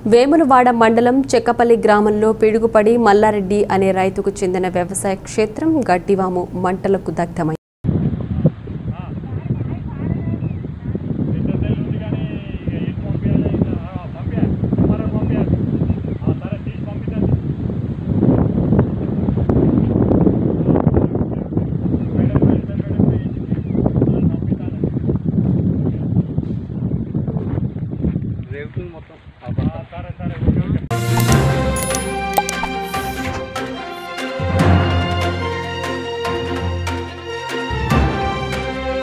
వేములవాడ మండలం చెక్కపల్లి గ్రామంలో పిడుగుపడి మల్లారెడ్డి అనే రైతుకు చెందిన వ్యవసాయ క్షేత్రం గడ్డివాము మంటలకు దగ్ధమై రేవుతుంది మొత్తం సరే సరే